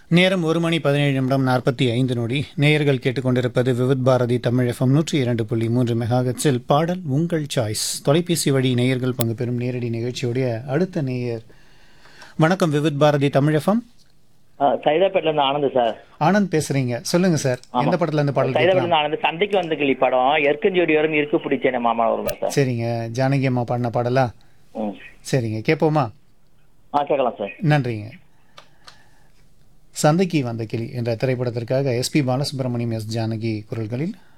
நேரம் ஒரு மணி பதினேழு நிமிடம் நாற்பத்தி ஐந்து நொடி நேயர்கள் கேட்டுக்கொண்டிருப்பது விவித் பாரதி தமிழ் எஃப்எம் நூற்றி இரண்டு புள்ளி மூன்று மெகாகட்ஸில் பாடல் உங்கள் சாய்ஸ் தொலைபேசி வழி நேயர்கள் பங்கு பெறும் நேரடி நிகழ்ச்சியுடைய அடுத்த நேயர் வணக்கம் விவித் பாரதி தமிழ் எஃப்எம் ஆ, சைதாப்பேட்ல இருந்து ஆனந்த் சார் ஆனந்த் பேசுறீங்க சொல்லுங்க சார் எந்த படத்துல இருந்து பாடல் சைதாப்பேட்ல கேட்கலாம் இருந்து ஆனந்த் சந்தைக்கு வந்த கிளி படம் எற்கஞ்சோடி வரும் இருக்கு பிடிச்சேன மாமா வருங்க சார் சரிங்க ஜானகி அம்மா பாடின பாடலா ம் சரிங்க கேட்போமா ஆ கேட்கலாம் சார் நன்றிங்க சந்தைக்கு வந்த கிளி என்ற திரைப்படத்திற்காக எஸ்பி பாலசுப்ரமணியம் எஸ் ஜானகி குரல்களில்